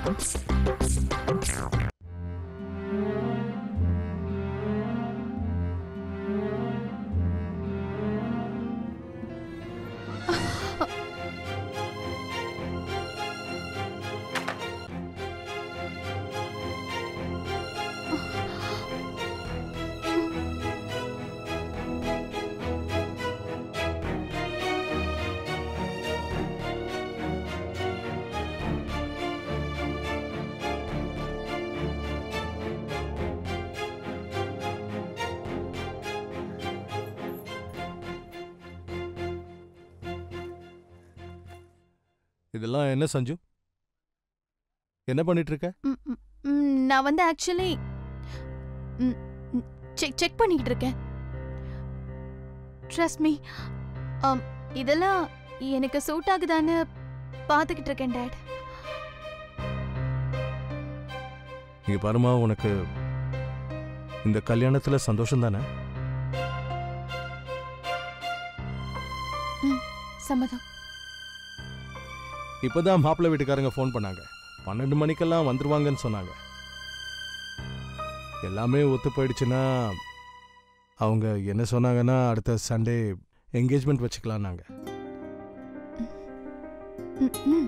இதெல்லாம் என்ன சஞ்சு என்ன பண்ணிட்டு இருக்க ம், ம், ம், நான் வந்து ஆக்சுவலி செக் செக் பண்ணிக்கிட்டு இருக்கேன் ட்ரஸ்ட் மீ இதெல்லாம் எனக்கு சூட் ஆகுதான்னு பார்த்துக்கிட்டு இருக்கேன் டேட் இங்க பாருமா உனக்கு இந்த கல்யாணத்துல சந்தோஷம் தானே சம்மதம் இப்பதான் மாப்பிள்ளை வீட்டுக்காரங்க ஃபோன் பண்ணாங்க பன்னெண்டு மணிக்கெல்லாம் வந்துருவாங்கன்னு சொன்னாங்க எல்லாமே ஒத்து போயிடுச்சுன்னா அவங்க என்ன சொன்னாங்கன்னா அடுத்த சண்டே என்கேஜ்மெண்ட் வச்சுக்கலாம் நாங்க ம், ம்.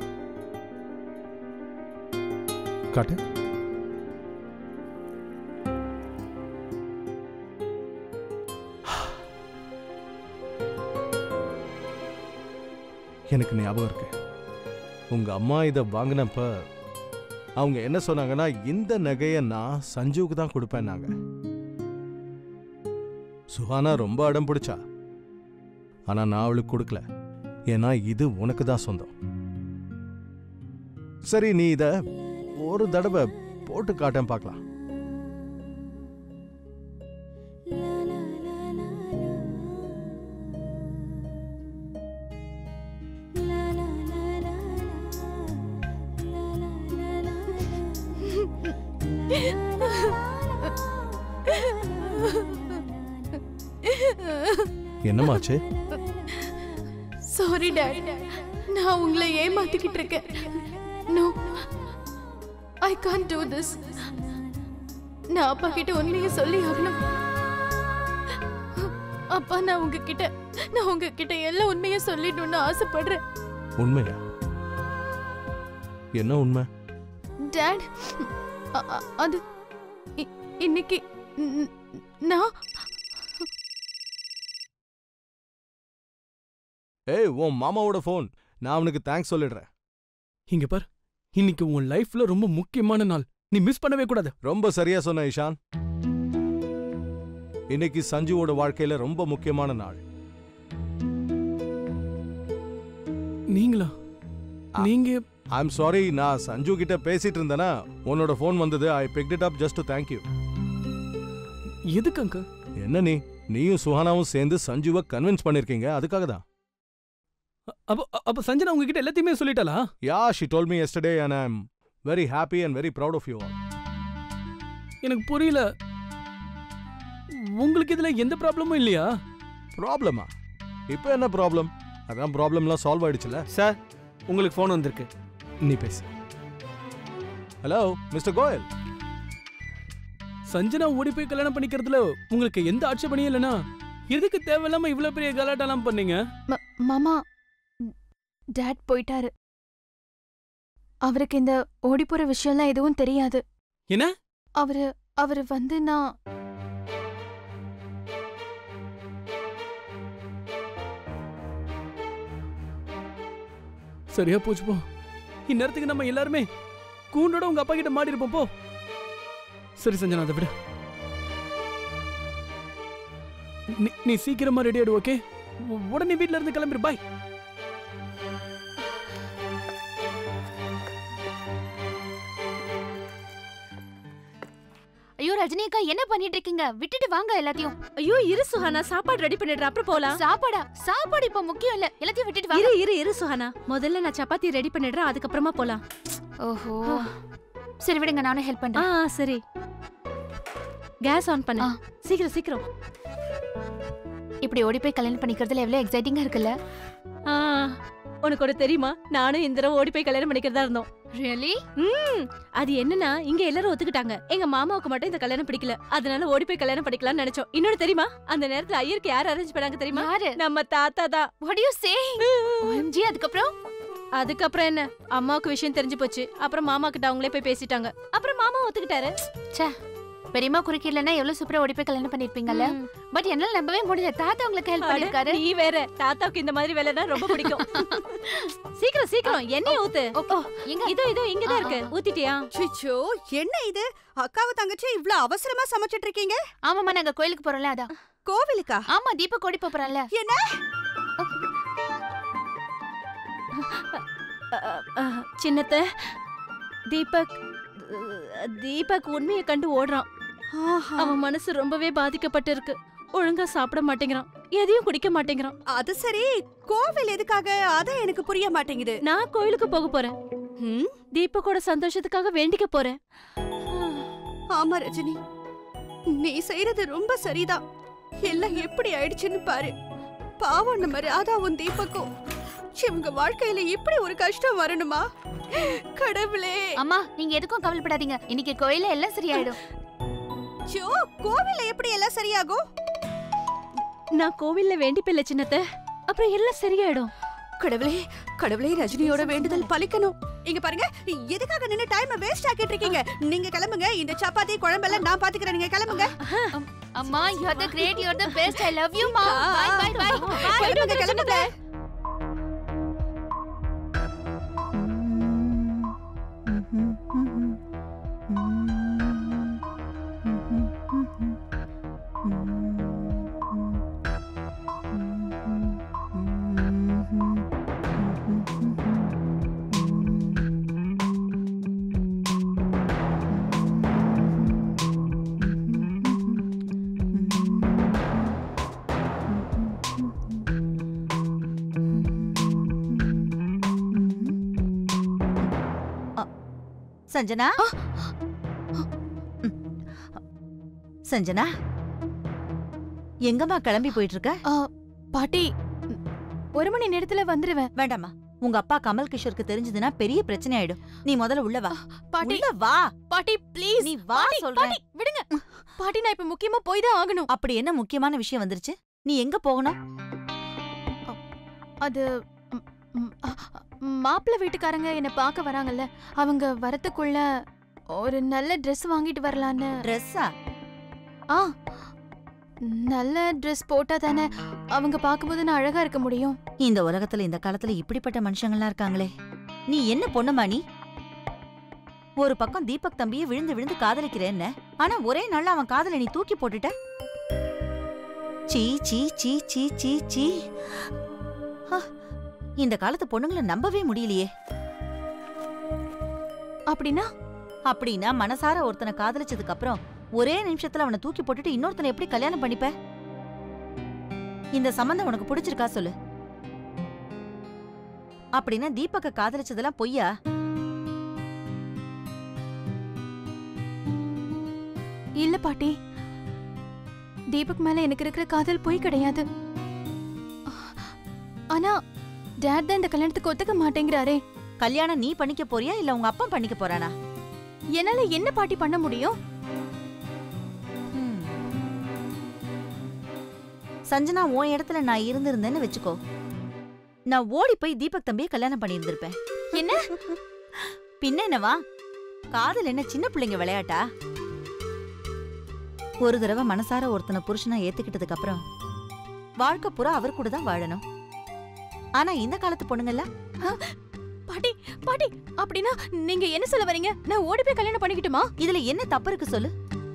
காட்டு எனக்கு ஞாபகம் இருக்கு உங்க அம்மா இதை வாங்கினப்ப அவங்க என்ன சொன்னாங்கன்னா இந்த நகையை நான் சஞ்சுவுக்கு தான் கொடுப்பேன் நாங்க சுஹானா ரொம்ப அடம் பிடிச்சா ஆனா நான் அவளுக்கு கொடுக்கல ஏன்னா இது உனக்கு தான் சொந்தம் சரி நீ இத ஒரு தடவை போட்டு காட்டேன் பார்க்கலாம் என்னமாச்சு சாரி டாட் நான் உங்களை ஏமாத்திக்கிட்டு இருக்கேன் no I can't do this நான் அப்பா கிட்ட உண்மையை சொல்லி ஆகணும் அப்பா நான் உங்ககிட்ட நான் உங்ககிட்ட எல்லா உண்மையும் சொல்லிடணும்னு ஆசைப்படுறேன் உண்மையா என்ன உண்மை டாட் அ- அ- அது இ- இன்னைக்கு ந- நான் ஏய் உன் மாமாவோட ஃபோன் நான் அவனுக்கு தேங்க்ஸ் சொல்லிடுறேன் இங்க பார் இன்னைக்கு உன் லைஃப்ல ரொம்ப முக்கியமான நாள் நீ மிஸ் பண்ணவே கூடாது ரொம்ப சரியா சொன்ன இஷான் இன்னைக்கு சஞ்சுவோட வாழ்க்கையில ரொம்ப முக்கியமான நாள் நீங்களா ஆ. நீங்க ஐம் சாரி நான் சஞ்சு கிட்ட பேசிட்டு இருந்தேனா உன்னோட ஃபோன் வந்தது I picked it up just to thank you எதுக்கு அங்க என்ன நீ நீயும் சுஹானாவும் சேர்ந்து சஞ்சுவை கன்வின்ஸ் பண்ணிருக்கீங்க அதுக்காக தான் அப்ப அப்ப சஞ்சனா உங்ககிட்ட எல்லாத்தையுமே சொல்லிட்டாளா yeah she told me yesterday and I am very happy and very proud of you all எனக்கு புரியல உங்களுக்கு இதுல எந்த ப்ராப்ளமும் இல்லையா ப்ராப்ளமா இப்போ என்ன ப்ராப்ளம் அதான் ப்ராப்ளம்லாம் சால்வ் ஆயிடுச்சுல சார் உங்களுக்கு ஃபோன் வந்திருக்கு நீ பேசு ஹலோ மிஸ்டர் கோயல் சஞ்சனா ஓடி போய் கல்யாணம் பண்ணிக்கிறதுல உங்களுக்கு எந்த ஆட்சேபனையும் இல்லைனா எதுக்கு தேவையில்லாம இவ்ளோ பெரிய கலாட்டெல்லாம் பண்ணீங்க ம- மாமா டாட் போயிட்டாரு அவருக்கு இந்த ஓடிப்போற விஷயம்லாம் எதுவும் தெரியாது என்ன? அவரு அவரு வந்து நான் சரியா போச்சு போ இந்நேரத்துக்கு நம்ம எல்லாருமே கூண்டோட உங்க அப்பா கிட்ட மாடி இருப்போம் போ சரி சஞ்சனா அதை விட நீ- நீ சீக்கிரமா ரெடி ஆயிடு ஓகே உடனே வீட்ல இருந்து கிளம்பிரு பாய் ஐயோ ரஜினி அக்கா என்ன பண்ணிட்டு இருக்கீங்க விட்டுட்டு வாங்க எல்லாத்தையும் ஐயோ இரு சுஹானா சாப்பாடு ரெடி பண்ணிடுற அப்புறம் போலாம் சாப்பாடா சாப்பாடு இப்ப முக்கியம் இல்ல எல்லாத்தையும் விட்டுட்டு வாங்க இரு இரு இரு சுஹானா முதல்ல நான் சப்பாத்தி ரெடி பண்ணிடுறேன் அதுக்கப்புறமா போலாம் ஓஹோ சரி விடுங்க நானும் ஹெல்ப் ஆ பண்றேன் ஆ, சரி கேஸ் ஆன் பண்ணு ஆ. சீக்கிரம் சீக்கிரம் இப்படி ஓடி போய் கல்யாணம் பண்ணிக்கிறதுல எவ்வளவு எக்ஸைட்டிங்கா இருக்குல்ல ஆ உனக்கு ஒரு தெரியுமா நானும் இந்த தடவை ஓடி போய் கல்யாணம் பண்ணிக்கிறதா இருந்தோம் ரியலி ம் அது என்னன்னா இங்க எல்லாரும் ஒத்துக்கிட்டாங்க எங்க மாமாவுக்கு மட்டும் இந்த கல்யாணம் பிடிக்கல அதனால ஓடி போய் கல்யாணம் பண்ணிக்கலாம்னு நினைச்சோம் இன்னொன்னு தெரியுமா அந்த நேரத்துல ஐயருக்கு யார் அரேஞ்ச் பண்ணாங்க தெரியுமா யாரு நம்ம தாத்தா தான் வாட் யூ சே OMG அதுக்கப்புறம் அதுக்கப்புறம் என்ன அம்மாவுக்கு விஷயம் தெரிஞ்சு போச்சு அப்புறம் மாமா கிட்ட அவங்களே போய் பேசிட்டாங்க அப்புறம் மாமா ஒத்துக்கிட்டாரு பெரியம்மா குறுக்கிடலன்னா எவ்வளவு சூப்பரா ஓடி போய் கல்யாணம் பண்ணிருப்பீங்கல்ல ம். பட் என்னால நம்பவே முடியல தாத்தா உங்களுக்கு ஹெல்ப் அட, பண்ணிருக்காரு நீ வேற தாத்தாவுக்கு இந்த மாதிரி வேலைனா ரொம்ப பிடிக்கும் சீக்கிரம் சீக்கிரம் எண்ணெய் ஊத்து ஓகே எங்க இதோ இதோ இங்கதான் இருக்கு ஊத்திட்டியா சிச்சோ என்ன இது அக்காவும் தங்கச்சி இவ்ளோ அவசரமா சமைச்சிட்டு இருக்கீங்க ஆமாமா நாங்க கோயிலுக்கு போறோம்ல அதான் கோவிலுக்கா ஆமா தீபக் ஓடி போறோம்ல என்ன சின்னத்த தீபக் அஹ், தீபக் உண்மையை கண்டு ஓடுறான் ஆஹா. அவன் மனசு ரொம்பவே பாதிக்கப்பட்டு இருக்கு ஒழுங்கா சாப்பிட மாட்டேங்கிறான் எதையும் குடிக்க மாட்டேங்கிறான் அது சரி கோவில் எதுக்காக அதான் எனக்கு புரிய மாட்டேங்குது நான் கோயிலுக்கு போக போறேன் ம், தீபக்கோட சந்தோஷத்துக்காக வேண்டிக்க போறேன் ஆமா ரஜினி நீ செய்யறது ரொம்ப சரிதான் எல்லாம் எப்படி ஆயிடுச்சுன்னு பாரு பாவம் நம்ம ராதாவும் தீபக்கும் இவங்க வாழ்க்கையில இப்படி ஒரு கஷ்டம் வரணுமா கடவுளே அம்மா நீங்க எதுக்கும் கவலைப்படாதீங்க இன்னைக்கு கோயில்ல எல்லாம் சரியாயிடும் சோ கோவில்ல எப்படி எல்லாம் சரியாகும் நான் கோவில்ல வேண்டிப்பில்ல சின்னத்த அப்புறம் எல்லாம் சரியாயிடும் கடவுளே கடவுளே ரஜினியோட வேண்டுதல் பலிக்கணும் இங்க பாருங்க எதுக்காக நின்னு டைம் வேஸ்ட் ஆக்கிட்டு இருக்கீங்க நீங்க கிளம்புங்க இந்த சப்பாத்தி குழம்பெல்லாம் நான் பாத்துக்கிறேன் நீங்க கிளம்புங்க அம்மா you are the great you are the best I love you மா பை பை பை கிளம்புங்க கிளம்புங்க சஞ்சனா சஞ்சனா எங்கம்மா கிளம்பி போயிட்டு இருக்க பாட்டி ஒரு மணி நேரத்துல வந்துருவேன் வேண்டாம்மா உங்க அப்பா கமல் கிஷோருக்கு தெரிஞ்சதுன்னா பெரிய பிரச்சனை ஆயிடும் நீ முதல்ல உள்ள வா பாட்டி உள்ள வா பாட்டி ப்ளீஸ் நீ வா பாட்டி சொல்றேன் பாட்டி விடுங்க பாட்டி நான் இப்ப முக்கியமா போய் தான் ஆகணும் அப்படி என்ன முக்கியமான விஷயம் வந்துருச்சு நீ எங்க போகணும் அது ம், ம், அ, அ, மாப்பிள்ளை வீட்டுக்காரங்க என்ன பார்க்க வராங்கல்ல அவங்க வரத்துக்குள்ள ஒரு நல்ல Dress வாங்கிட்டு வரலான்னு ட்ரெஸ்ஸா ஆ நல்ல Dress போட்டா தானே அவங்க பார்க்கும்போது நான் அழகா இருக்க முடியும் இந்த உலகத்துல இந்த காலத்துல இப்படிப்பட்ட மனுஷங்கள்லாம் இருக்காங்களே நீ என்ன பொண்ணுமா நீ ஒரு பக்கம் தீபக் தம்பியை விழுந்து விழுந்து காதலிக்கிறேன்ன ஆனா ஒரே நாள்ல அவன் காதலை நீ தூக்கி போட்டுட்ட சீ சீ சீ சீ சீ சீ ஹ, இந்த காலத்து பொண்ணுங்களை நம்பவே முடியலையே அப்படின்னா அப்படின்னா மனசார ஒருத்தனை காதலிச்சதுக்கு அப்புறம் ஒரே நிமிஷத்துல அவனை தூக்கி போட்டுட்டு இன்னொருத்தனை எப்படி கல்யாணம் பண்ணிப்ப இந்த சம்பந்தம் உனக்கு பிடிச்சிருக்கா சொல்லு அப்படின்னா தீபக்க காதலிச்சதெல்லாம் பொய்யா இல்ல பாட்டி தீபக் மேல எனக்கு இருக்கிற காதல் போய் கிடையாது ஆனா டேட் தான் இந்த கல்யாணத்துக்கு ஒத்துக்க மாட்டேங்கிறாரே கல்யாணம் நீ பண்ணிக்க போறியா இல்ல உங்க அப்பா பண்ணிக்க போறானா என்னால என்ன பாட்டி பண்ண முடியும் ஹம். சஞ்சனா உன் இடத்துல நான் இருந்திருந்தேன்னு வச்சுக்கோ நான் ஓடி போய் தீபக் தம்பியை கல்யாணம் பண்ணியிருந்திருப்பேன் என்ன பின்ன என்னவா காதல் என்ன சின்ன பிள்ளைங்க விளையாட்டா ஒரு தடவை மனசார ஒருத்தனை புருஷனா ஏத்துக்கிட்டதுக்கு அப்புறம் வாழ்க்கை பூரா அவர் கூட தான் வாழணும் ஆனா இந்த காலத்து பொண்ணுங்கெல்லாம் பாட்டி பாட்டி அப்படின்னா நீங்க என்ன சொல்ல வரீங்க நான் ஓடி போய் கல்யாணம் பண்ணிக்கிட்டுமா இதுல என்ன தப்பு இருக்கு சொல்லு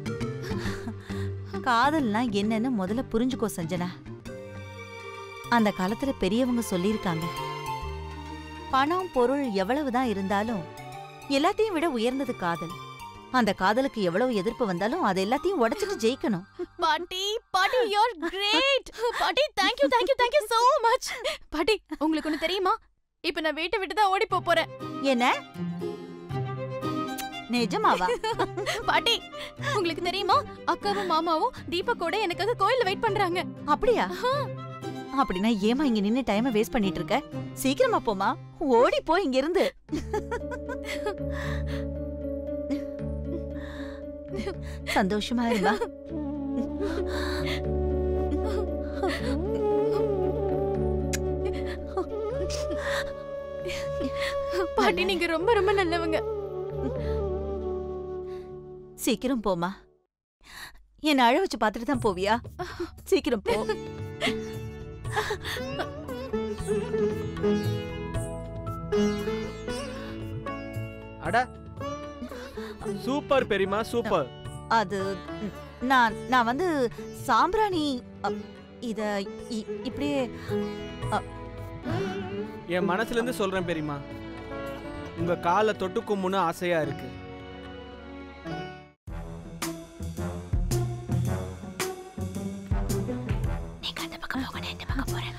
காதல்னா என்னன்னு முதல்ல புரிஞ்சுக்கோ சஞ்சனா அந்த காலத்துல பெரியவங்க சொல்லியிருக்காங்க பணம் பொருள் எவ்வளவுதான் இருந்தாலும் எல்லாத்தையும் விட உயர்ந்தது காதல் அந்த காதலுக்கு எவ்வளவு எதிர்ப்பு வந்தாலும் அது எல்லாத்தையும் உடைச்சிட்டு ஜெயிக்கணும் பாட்டி பாட்டி யூர் கிரேட் பாட்டி thank you thank you thank you so much பாட்டி உங்களுக்கு ஒண்ணு தெரியுமா இப்ப நான் வீட்டை விட்டு தான் ஓடி போப் போறேன் என்ன நிஜமாவா பாட்டி உங்களுக்கு தெரியுமா அக்காவும் மாமாவும் தீபக்கோட எனக்காக கோயில்ல வெயிட் பண்றாங்க அப்படியா அப்படின்னா ஏமா இங்க நின்னு டைமை வேஸ்ட் பண்ணிட்டு இருக்க சீக்கிரமா போமா ஓடி போ இங்க இருந்து சந்தோஷமா இருந்தா பாட்டி நீங்க ரொம்ப ரொம்ப நல்லவங்க சீக்கிரம் போமா என்ன அழ வச்சு பார்த்துட்டு தான் போவியா சீக்கிரம் போ அட சூப்பர் பெரியமா சூப்பர் அது ம், நான் நான் வந்து சாம்பிராணி அ, இத இ- இப்படியே என் மனசுல இருந்து சொல்றேன் பெரியமா உங்க காலை தொட்டு கும்முன்னு ஆசையா இருக்கு நீங்க அந்த பக்கம் போக நான் இந்த பக்கம் போறேன்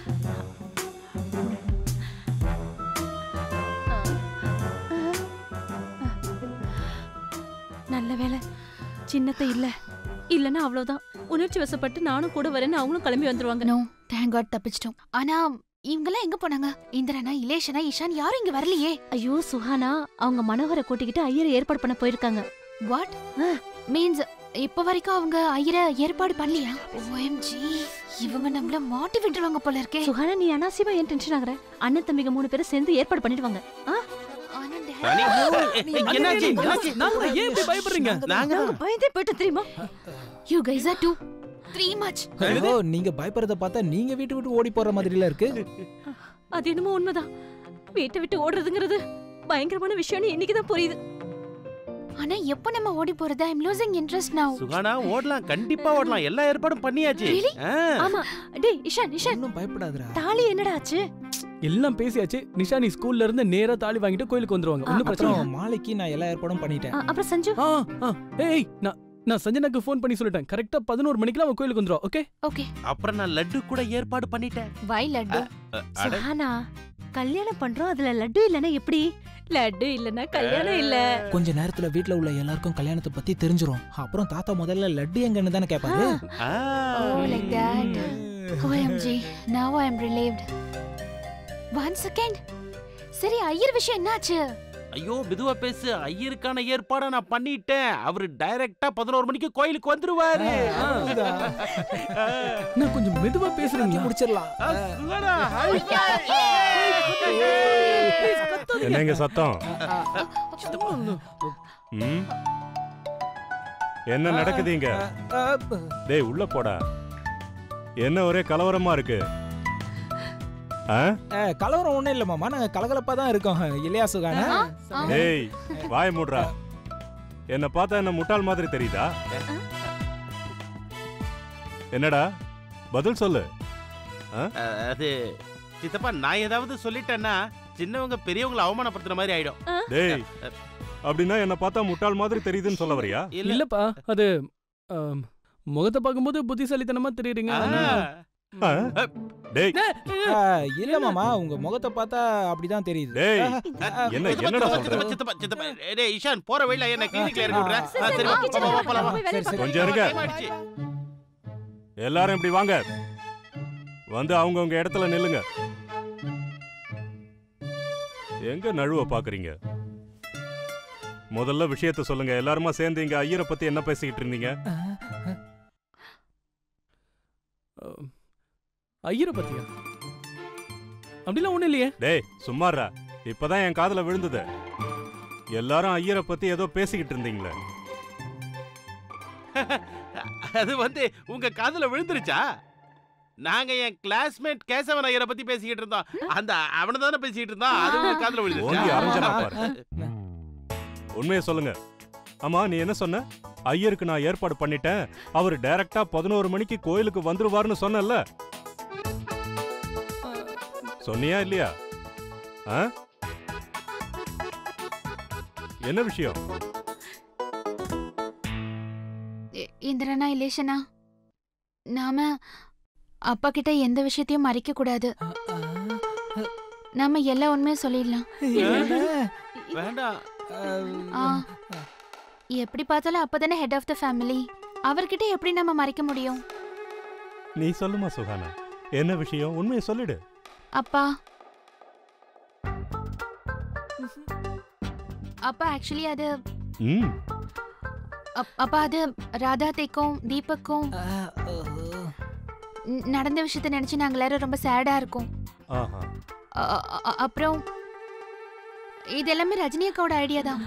நல்ல வேலை சின்னத்தை இல்ல இல்லன்னா அவ்வளவுதான் உணர்ச்சி வசப்பட்டு நானும் கூட வரேன்னு அவங்களும் கிளம்பி வந்துருவாங்க நோ தேங்க் காட் தப்பிச்சிட்டோம் ஆனா இவங்கெல்லாம் எங்க போனாங்க இந்திரனா இலேஷனா இஷான் யாரும் இங்க வரலையே ஐயோ சுஹானா அவங்க மனோகரை கூட்டிக்கிட்டு ஐயரை ஏற்பாடு பண்ண போயிருக்காங்க வாட் மீன்ஸ் இப்ப வரைக்கும் அவங்க ஐயரை ஏற்பாடு பண்ணலையா ஓஎம்ஜி இவங்க நம்மள மாட்டி விட்டுருவாங்க போல இருக்கே சுஹானா நீ அனாவசியமா ஏன் டென்ஷன் ஆகுற அண்ணன் தம்பிங்க மூணு பேரும் சேர்ந்து ஏற்பாடு பண்ணிடுவாங்க ஆனா dad- ராணி, என்னாச்சு? அண்ணே, என்னாச்சு? நாங்க ஏன் இப்படி பயப்படுறீங்க நாங்க நாங்க பயந்தே போயிட்டு தெரியுமா You guys are too three much ஓ நீங்க பயப்படுறத பார்த்தா நீங்க வீட்டு விட்டு ஓடி போற மாதிரில இருக்கு அது என்னமோ உண்மைதான் வீட்டை விட்டு ஓடுறதுங்கிறது பயங்கரமான விஷயம்னு இன்னைக்குதான் புரியுது ஆனா எப்போ நம்ம ஓடி போறது ஐ அம் லூசிங் இன்ட்ரெஸ்ட் நவ சுகானா ஓடலாம் கண்டிப்பா ஓடலாம் எல்லா ஏற்பாடும் பண்ணியாச்சு Really? ஆ. ஆமா டேய் இஷான் இஷான் ஒன்னும் பயப்படாதடா தாலி என்னடா ஆச்சு எல்லாம் பேசியாச்சு நிஷா நீ ஸ்கூல்ல இருந்து நேரா தாலி வாங்கிட்டு கோயிலுக்கு வந்துருவாங்க ஒன்னும் பிரச்சனை இல்ல. அப்புறம் மாலைக்கு நான் எல்லா ஏற்பாடும் பண்ணிட்டேன் ஆ, அப்புறம் சஞ்சு ஆ ஆ ஏய் நான் நான் சஞ்சனாக்கு ஃபோன் பண்ணி சொல்லிட்டேன் கரெக்டா பதினோரு மணிக்கெல்லாம் அவன் கோயிலுக்கு வந்துருவா ஓகே ஓகே அப்புறம் நான் லட்டு கூட ஏற்பாடு பண்ணிட்டேன் வை லட்டு அ, அட, சுஹானா கல்யாணம் பண்றோம் அதுல லட்டு இல்லனா எப்படி லட்டு இல்லனா கல்யாணம் இல்ல கொஞ்ச நேரத்துல வீட்ல உள்ள எல்லாருக்கும் கல்யாணத்தை பத்தி தெரிஞ்சிரும் அப்புறம் தாத்தா முதல்ல லட்டு எங்கன்னு தானே கேட்பாரு ஆ. Oh, like that. OMG, now I am relieved. One second. சரி ஐயர் விஷயம் என்னாச்சு ஐயோ மெதுவா பேசு ஐயருக்கான ஏற்பாட நான் பண்ணிட்டேன் அவரு டைரக்டா பதினோரு மணிக்கு கோயிலுக்கு வந்துருவாரு ஆ. நான் கொஞ்சம் மெதுவா எல்லாத்தையும் பேசுறீங்களா முடிச்சிடலாம் ஆ, சுகானா, high என்னங்க சத்தம் ம்? என்ன நடக்குது இங்க டேய் உள்ள போடா என்ன ஒரே கலவரமா இருக்கு ஆ? கலவரம் ஒண்ணும் இல்ல மாமா நாங்க கலகலப்பா தான் இருக்கோம் இல்லையா சுகானா டேய் வாய மூடுறா என்ன பார்த்தா என்ன முட்டாள் மாதிரி தெரியுதா என்னடா பதில் சொல்லு அது சித்தப்பா நான் ஏதாவது சொல்லிட்டேன்னா சின்னவங்க பெரியவங்களை அவமானப்படுத்துற மாதிரி ஆயிடும் டேய் அப்படின்னா என்ன பார்த்தா முட்டாள் மாதிரி தெரியுதுன்னு சொல்ல வரியா இல்ல இல்லப்பா அது ஆம், முகத்தை பார்க்கும்போது புத்திசாலித்தனமா தெரியுறீங்க ஆனா- ஆ? டேய் ஆ, இல்ல மாமா உங்க முகத்தை பார்த்தா அப்படிதான் தெரியுது டேய் ஆ, என்ன சித்தப்பா, என்னடா சித்தப்பா, சொல்ற சித்தப்பா, சித்தப்பா, சித்தப்பா. டேய், இஷான் போற வழியில என்ன கிளினிக்ல இறக்கி விடுற சரி, ஆ, சரி, சரி வா, வா, கிச்சன்ல வா, வா, போலாம், வா. போய் வேலையை சரி, கொஞ்சம் இருங்க. time ஆயிடுச்சு. எல்லாரும் இப்படி வாங்க வந்து அவங்கவங்க இடத்துல நில்லுங்க எங்க நழுவ பாக்குறீங்க முதல்ல விஷயத்த சொல்லுங்க எல்லாருமா சேர்ந்து இங்க ஐயரை பத்தி என்ன பேசிக்கிட்டு இருந்தீங்க ஆம், ஐயரை பத்தியா அப்படிலாம் ஒண்ணும் இல்லையே டேய் சும்மாறா இப்பதான் என் காதுல விழுந்தது எல்லாரும் ஐயரை பத்தி ஏதோ பேசிக்கிட்டு இருந்தீங்களே அது வந்து உங்க காதுல விழுந்துருச்சா நாங்க என் கிளாஸ்மேட் கேசவன் ஐயரை பத்தி பேசிக்கிட்டு இருந்தோம் அந்த அவனை தானே பேசிக்கிட்டு இருந்தான் அது உங்க காதுல ஓங்கி விழுந்துருச்சா அரைஞ்சனா பாரு உண்மையை சொல்லுங்க ஆமா நீ என்ன சொன்ன ஐயருக்கு நான் ஏற்பாடு பண்ணிட்டேன் அவர் டைரக்டா பதினோரு மணிக்கு கோயிலுக்கு வந்துருவாருன்னு சொன்னல சொன்னியா இல்லையா ஆ? என்ன விஷயம் இ- இந்திரனா இலேஷனா நாம அப்பா கிட்ட எந்த விஷயத்தையும் மறைக்க கூடாது நாம எல்லா உண்மையும் சொல்லிடலாம் வேண்டாம் ஆ. எப்படி பார்த்தாலும் அப்பதானே ஹெட் ஆஃப் த ஃபேமிலி அவர்கிட்ட எப்படி நம்ம மறைக்க முடியும் நீ சொல்லுமா சுகானா என்ன விஷயம் உண்மையை சொல்லிடு அப்பா அப்பா ஆக்சுவலி அது ம் அப்- அப்பா அது ராதாத்தைக்கும் தீபக்கும் ந- நடந்த விஷயத்த நினைச்சு நாங்க எல்லாரும் ரொம்ப சேடா இருக்கோம் ஆஹா அ- அ- அ- அப்புறம் இது எல்லாமே ரஜினி அக்காவோட ஐடியா தான்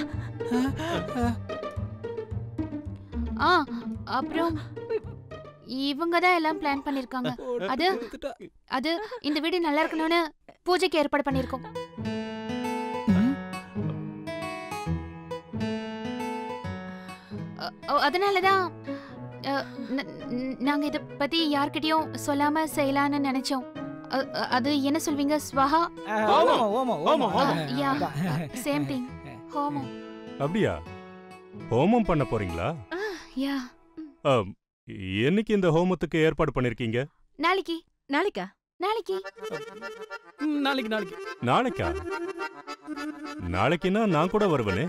ஆ அப்புறம் இவங்க தான் எல்லாம் பிளான் பண்ணிருக்காங்க அது அது இந்த வீடு நல்லா இருக்கணும்னு பூஜைக்கு ஏற்பாடு பண்ணிருக்கோம் அதனால தான் நாங்க இத பத்தி யார்கிட்டயும் சொல்லாம செய்யலாம்னு நினைச்சோம் அ, அ, அது என்ன சொல்வீங்க ஸ்வஹா ஓமம் ஓமம் ஓமம், ஓமம். யா சேம் திங் ஹோமம் அப்படியா ஹோமம் பண்ண போறீங்களா யா அம், என்னைக்கு இந்த ஹோமத்துக்கு ஏற்பாடு பண்ணிருக்கீங்க நாளைக்கு நாளைக்கா நாளைக்கு ம், நாளைக்கு நாளைக்கு நாளைக்கா நாளைக்குன்னா நான் கூட வருவேனே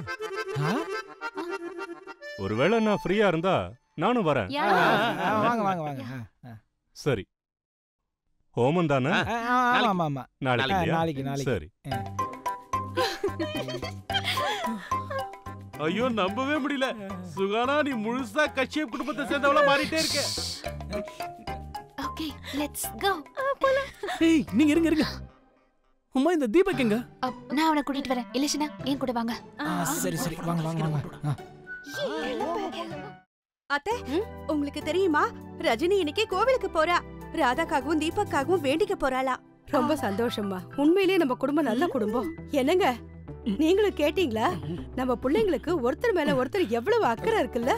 ஒருவேளை நான் ஃப்ரீயா இருந்தா நானும் வரேன் யா வாங்க வாங்க வாங்க ஆ, ஆ. சரி ஹோமம் தானே ஆ, ஆ, ஆமா ஆமா ஆமா நாளைக்கு ஆ, இல்லையா? நாளைக்கு, நாளைக்கு. சரி ஐயோ நம்பவே முடியல சுகானா நீ முழுசா கஷ்யப் குடும்பத்தை சேர்ந்தவளா மாறிட்டே இருக்க ஓகே லெட்ஸ் கோ ஏய் நீங்க இருங்க இருங்க உமா இந்த தீபக் எங்க நான் அவனை கூட்டிட்டு வரேன் இலஷனா என் கூட வாங்க ஆ, சரி சரி வாங்க வாங்க வாங்க ஆ. அத்தை உங்களுக்கு தெரியுமா ரஜினி இன்னைக்கு கோவிலுக்கு போறா ராதாக்காகவும் தீபக்காகவும் வேண்டிக்க போறாளா ரொம்ப சந்தோஷம்மா உண்மையிலேயே நம்ம குடும்பம் நல்ல குடும்பம் என்னங்க நீங்களும் கேட்டீங்களா நம்ம பிள்ளைங்களுக்கு ஒருத்தர் மேல ஒருத்தர் எவ்வளவு அக்கறை இருக்குல்ல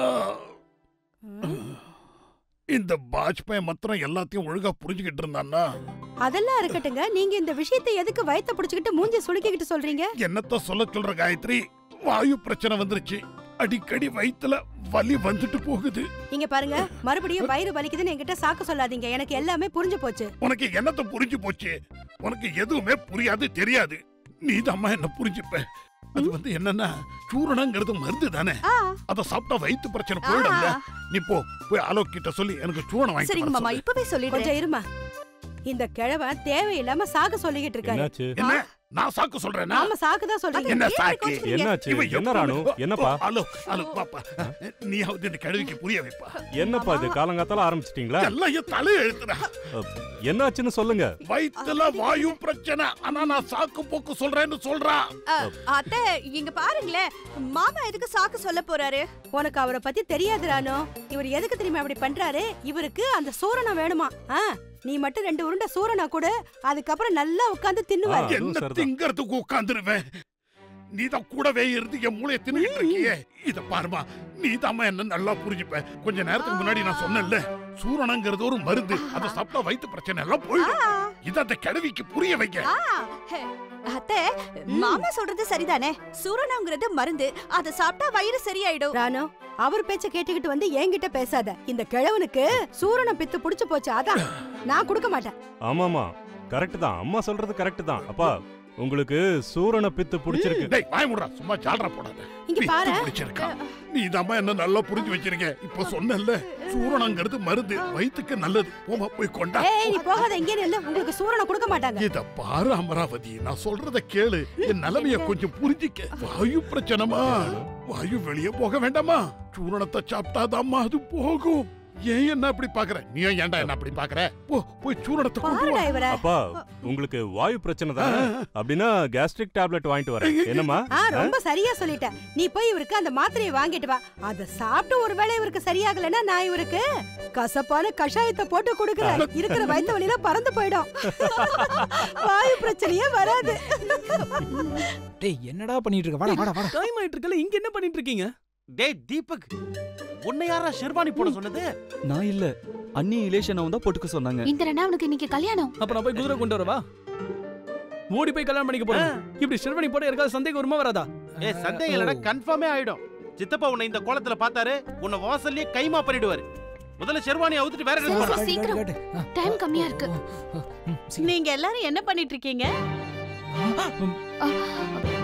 இந்த பாஜ்பாய் மாத்திரம் எல்லாத்தையும் ஒழுங்கா புரிஞ்சுக்கிட்டு இருந்தான்னா அதெல்லாம் இருக்கட்டுங்க நீங்க இந்த விஷயத்தை எதுக்கு வயத்த புடிச்சுக்கிட்டு மூஞ்சி சுளுக்கிக்கிட்டு சொல்றீங்க என்னத்த சொல்ல சொல்ற காயத்ரி வாயு பிரச்சனை வந்துருச்சு அடிக்கடி வயித்துல வலி வந்துட்டு போகுது இங்க பாருங்க மறுபடியும் வயிறு வலிக்குதுன்னு என்கிட்ட சாக்கு சொல்லாதீங்க எனக்கு எல்லாமே புரிஞ்சு போச்சு உனக்கு என்னத்த புரிஞ்சு போச்சு உனக்கு எதுவுமே புரியாது தெரியாது நீ என்ன புரிஞ்சுப்ப அது வந்து என்னன்னா சூரணங்கிறது மருந்து தானே ஆ, அத சாப்பிட்டா வயித்து பிரச்சனை போயிடும்ல ஆ. நீ போ போய் ஆலோக் கிட்ட சொல்லி எனக்கு சூரணம் வாங்கி சரிங்க மாமா இப்பவே சொல்லி கொஞ்சம் இருமா இந்த கிழவன் தேவையில்லாம சாக்கு சொல்லிக்கிட்டு இருக்காரு என்னாச்சு என்ன நான் சாக்கு சொல்றேன்னா நாம சாக்கு தான் சொல்றீங்க என்ன ஏன் இப்படி சாக்கு? கோச்சுக்கிறீங்க? என்னாச்சு இவன் என்ன ராணு எப்பவும் என்னப்பா ஹலோ ஹலோ பாப்பா நீயாவது இந்த கழுவிக்கு புரிய வைப்பா என்னப்பா இது காலங்காத்தால ஆரம்பிச்சிட்டீங்களா எல்லாம் என் தலையை எழுத்துறா என்னாச்சுன்னு சொல்லுங்க வயித்துல வாயு பிரச்சனை ஆனா நான் சாக்கு போக்கு சொல்றேன்னு சொல்றா அத்தை இங்க பாருங்களேன் மாமா எதுக்கு சாக்கு சொல்ல போறாரு உனக்கு அவரை பத்தி தெரியாது ராணு இவர் எதுக்கு தெரியுமா அப்படி பண்றாரு இவருக்கு அந்த சூரணம் வேணுமா ஆ, நீ மட்டும் ரெண்டு உருண்டை சூரணா கூட அதுக்கப்புறம் நல்லா உட்கார்ந்து தின்னுவாரு அதுவும் என்ன சரிதான். திங்கறதுக்கு உட்காந்துருவேன் நீ தான் கூடவே இருந்து என் மூளைய தின்னுகிட்டு இருக்கியே இத பாருமா நீ என்ன நல்லா புரிஞ்சுப்ப கொஞ்ச நேரத்துக்கு முன்னாடி நான் சொன்னேன்ல சூரணங்கிறது ஒரு மருந்து அதை சாப்பிட்டா வயித்து பிரச்சனை எல்லாம் போயிடும் இத அந்த கிழவிக்கு புரிய வைக்க அத்தை மாமா சொல்றது சரிதானே சூரணங்கிறது மருந்து அதை சாப்பிட்டா வயிறு சரியாயிடும் ராணு அவர் பேச்ச கேட்டுக்கிட்டு வந்து என்கிட்ட பேசாத இந்த கிழவனுக்கு சூரணம் பித்து புடிச்சு போச்சு அதான் நான் கொடுக்க மாட்டேன் ஆமாமா கரெக்ட் தான் அம்மா சொல்றது கரெக்ட் தான் அப்பா உங்களுக்கு சூரண பித்து பிடிச்சிருக்கு டேய் வாய் முடுறா சும்மா ஜால்ரா போடாத இங்க பித்து பாரு பிடிச்சிருக்கா நீ என்ன நல்லா புரிஞ்சு வச்சிருக்க இப்ப சொன்னேன்ல சூரணங்கிறது மருந்து வயித்துக்கு நல்லது போமா போய் கொண்டா ஏய் நீ போகாத இங்கே நில்லு உங்களுக்கு சூரணம் கொடுக்க மாட்டாங்க இத பாரு அமராவதி நான் சொல்றத கேளு என் நிலைமைய கொஞ்சம் புரிஞ்சிக்க வாயு பிரச்சனைமா வாயு வெளியே போக வேண்டாமா சூரணத்தை சாப்பிட்டாதாம்மா அது போகும் ஏன் என்ன அப்படி பாக்குற நீ ஏன்டா என்ன அப்படி பாக்குற போ போய் சூரணத்தை கொண்டு பாருடா வா இவர அப்பா உங்களுக்கு வாயு பிரச்சனை தான் அப்படின்னா கேஸ்ட்ரிக் டேப்லெட் வாங்கிட்டு வரேன் என்னம்மா ஆ ரொம்ப சரியா சொல்லிட்ட நீ போய் இவருக்கு அந்த மாத்திரையை வாங்கிட்டு வா அத சாப்பிட்டு ஒருவேளை இவருக்கு சரியாகலைன்னா நான் இவருக்கு கசப்பான கஷாயத்தை போட்டு கொடுக்கறேன் இருக்கிற வயித்து வலியில பறந்து போயிடும் வாயு பிரச்சனையே வராது டேய் என்னடா பண்ணிட்டு இருக்க வாடா வாடா வாடா டைம் ஆயிட்டு இருக்கல இங்க என்ன பண்ணிட்டு இருக்கீங்க டேய் தீபக் உன்னை யாரா ஷெர்வானி போட சொன்னது நான் இல்ல அண்ணி இலேஷனாவும் தான் போட்டுக்க சொன்னாங்க இந்த ரெண்டா அவனுக்கு இன்னைக்கு கல்யாணம் அப்ப நான் போய் குதிரை கொண்டு வரவா ஓடி போய் கல்யாணம் பண்ணிக்க போறேன் இப்படி ஷெர்வனி போட யாருக்காவது சந்தேகம் வருமா வராதா ஏ சந்தேகம் இல்லடா கன்ஃபார்மே ஆயிடும் சித்தப்பா உன்னை இந்த கோலத்துல பார்த்தாரு உன்னை வாசல்லயே கைமா பண்ணிடுவாரு முதல்ல ஷெர்வானி அவுத்துட்டு வேற ட்ரெஸ் சரி, போடுறா சீக்கிரம் டைம் கம்மியா இருக்கு நீங்க எல்லாரும் என்ன பண்ணிட்டு இருக்கீங்க